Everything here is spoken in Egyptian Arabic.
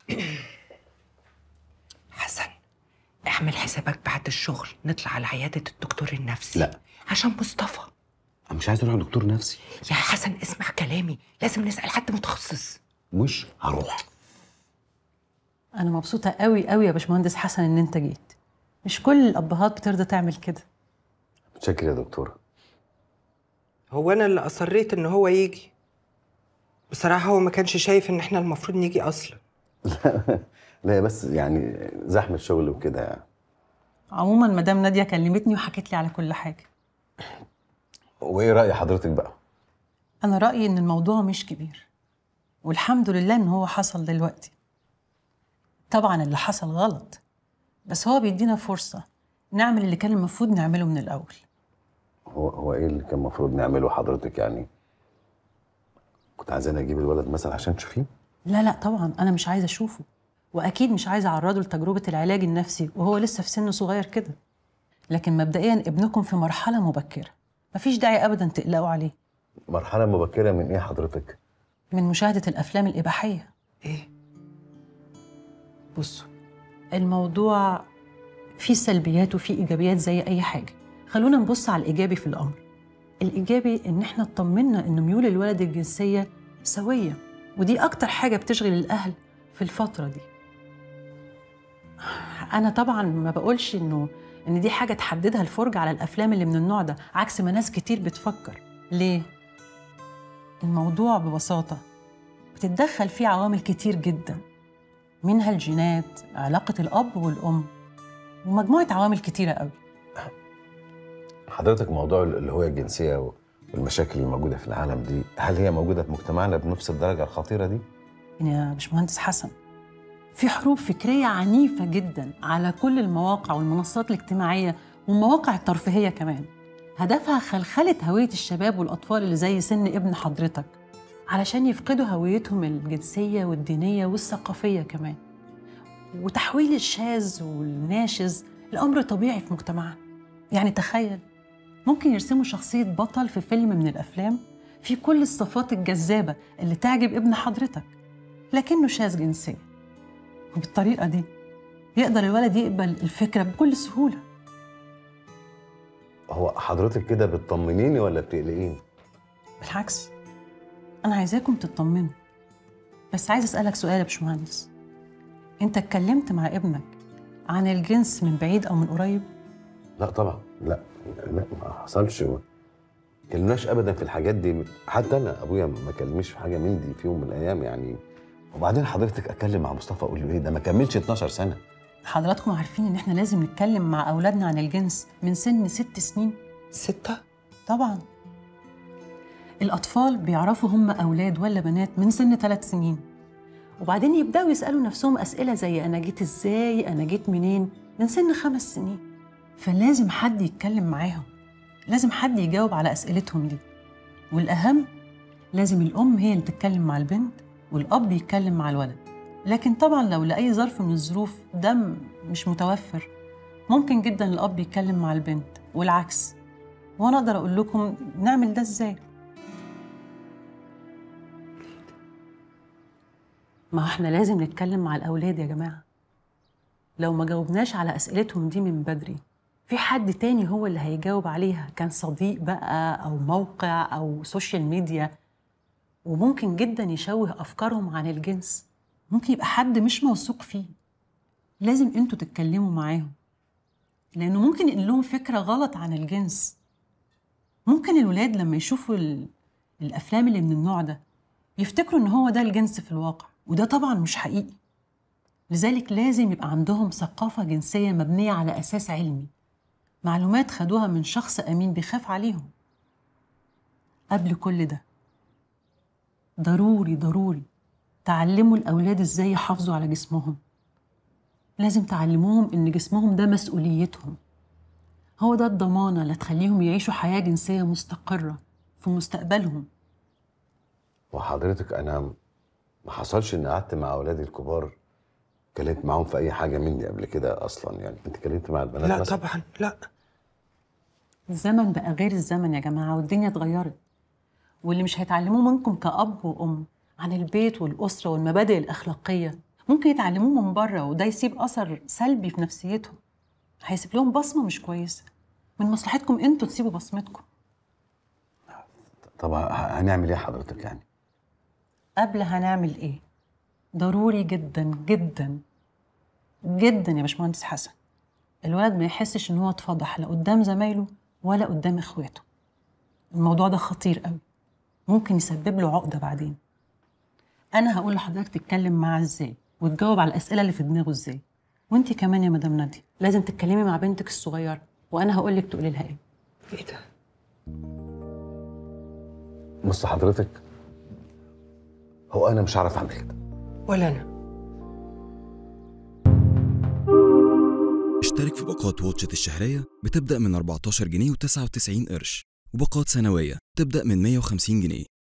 حسن اعمل حسابك بعد الشغل نطلع على عيادة الدكتور النفسي لا. عشان مصطفى انا مش عايز اروح لدكتور نفسي يا حسن اسمع كلامي لازم نسأل حد متخصص مش هروح انا مبسوطه قوي قوي يا باشمهندس حسن ان انت جيت مش كل الابهات بترضى تعمل كده متشكر يا دكتوره هو انا اللي اصريت ان هو يجي بصراحة هو ما كانش شايف ان احنا المفروض نيجي اصلا لا هي بس يعني زحمه شغل وكده يعني عموما مدام ناديه كلمتني وحكت لي على كل حاجه وايه راي حضرتك بقى انا رايي ان الموضوع مش كبير والحمد لله ان هو حصل دلوقتي طبعا اللي حصل غلط بس هو بيدينا فرصه نعمل اللي كان المفروض نعمله من الاول هو هو ايه اللي كان المفروض نعمله حضرتك يعني كنت عايزاني اجيب الولد مثلا عشان تشوفيه لا لا طبعا انا مش عايزه اشوفه واكيد مش عايزه اعرضه لتجربه العلاج النفسي وهو لسه في سن صغير كده لكن مبدئيا ابنكم في مرحله مبكره مفيش داعي ابدا تقلقوا عليه مرحله مبكره من ايه حضرتك من مشاهده الافلام الاباحيه ايه بصوا الموضوع فيه سلبيات وفيه ايجابيات زي اي حاجه خلونا نبص على الايجابي في الامر الايجابي ان احنا اطمنا ان ميول الولد الجنسيه سويه ودي اكتر حاجه بتشغل الاهل في الفتره دي انا طبعا ما بقولش انه ان دي حاجه تحددها الفرجه على الافلام اللي من النوع ده عكس ما ناس كتير بتفكر ليه الموضوع ببساطه بتتدخل فيه عوامل كتير جدا منها الجينات علاقه الاب والام ومجموعه عوامل كتيره قوي حضرتك موضوع الهويه الجنسيه والمشاكل الموجوده في العالم دي هل هي موجوده في مجتمعنا بنفس الدرجه الخطيره دي يا باشمهندس حسن في حروب فكرية عنيفة جدا على كل المواقع والمنصات الاجتماعية والمواقع الترفيهية كمان هدفها خلخلة هوية الشباب والأطفال اللي زي سن ابن حضرتك علشان يفقدوا هويتهم الجنسية والدينية والثقافية كمان وتحويل الشاذ والناشز لأمر طبيعي في مجتمعنا يعني تخيل ممكن يرسموا شخصية بطل في فيلم من الأفلام في كل الصفات الجذابة اللي تعجب ابن حضرتك لكنه شاذ جنسيا وبالطريقة دي يقدر الولد يقبل الفكرة بكل سهولة هو حضرتك كده بتطمنيني ولا بتقلقيني بالعكس أنا عايزاكم تطمنوا بس عايز أسألك سؤال يا باشمهندس أنت اتكلمت مع ابنك عن الجنس من بعيد أو من قريب؟ لا طبعا لا لا ما حصلش ما كلمناش ابدا في الحاجات دي حتى انا ابويا ما كلمنيش في حاجه من دي في يوم من الايام يعني وبعدين حضرتك اتكلم مع مصطفى اقول له ايه ده ما كملش 12 سنه حضراتكم عارفين إن إحنا لازم نتكلم مع أولادنا عن الجنس من سن ست سنين ستة طبعا الأطفال بيعرفوا هم أولاد ولا بنات من سن ثلاث سنين وبعدين يبدأوا يسألوا نفسهم أسئلة زي أنا جيت إزاي أنا جيت منين من سن خمس سنين فلازم حد يتكلم معاهم لازم حد يجاوب على أسئلتهم دي والأهم لازم الأم هي اللي تتكلم مع البنت والأب يتكلم مع الولد لكن طبعا لو لأي ظرف من الظروف ده م- مش متوفر ممكن جدا الأب يتكلم مع البنت والعكس وأنا أقدر أقول لكم نعمل ده إزاي ما احنا لازم نتكلم مع الأولاد يا جماعة لو ما جاوبناش على أسئلتهم دي من بدري في حد تاني هو اللي هيجاوب عليها كان صديق بقى أو موقع أو سوشيال ميديا وممكن جدا يشوه أفكارهم عن الجنس ممكن يبقى حد مش موثوق فيه لازم انتوا تتكلموا معاهم لأنه ممكن ينقل لهم فكرة غلط عن الجنس ممكن الولاد لما يشوفوا ال... الأفلام اللي من النوع ده يفتكروا إن هو ده الجنس في الواقع وده طبعا مش حقيقي لذلك لازم يبقى عندهم ثقافة جنسية مبنية على أساس علمي معلومات خدوها من شخص أمين بيخاف عليهم قبل كل ده ضروري ضروري تعلموا الأولاد إزاي يحافظوا على جسمهم لازم تعلموهم إن جسمهم ده مسؤوليتهم هو ده الضمانة اللي تخليهم يعيشوا حياة جنسية مستقرة في مستقبلهم وحضرتك انا ما حصلش ان قعدت مع اولادي الكبار اتكلمت معاهم في اي حاجه مني قبل كده اصلا يعني انت اتكلمت مع البنات لا مثلا؟ طبعا لا الزمن بقى غير الزمن يا جماعة والدنيا اتغيرت واللي مش هيتعلموه منكم كأب وأم عن البيت والأسرة والمبادئ الأخلاقية ممكن يتعلموه من بره وده يسيب اثر سلبي في نفسيتهم هيسيب لهم بصمه مش كويسه من مصلحتكم انتوا تسيبوا بصمتكم طب ه- هنعمل ايه حضرتك يعني قبل هنعمل ايه ضروري جدا جدا جدا يا باشمهندس حسن الولد ما يحسش ان هو اتفضح لا قدام زمايله ولا قدام اخواته الموضوع ده خطير قوي ممكن يسبب له عقده بعدين انا هقول لحضرتك تتكلم معاه ازاي وتجاوب على الاسئله اللي في دماغه ازاي وانت كمان يا مدام ناديه لازم تتكلمي مع بنتك الصغيره وانا هقول لك تقولي لها ايه ايه ده بص حضرتك هو انا مش هعرف اعمل كده ولا انا اشترك في باقات واتشت الشهرية بتبدأ من 14 جنيه و99 قرش وباقات سنوية تبدأ من 150 جنيه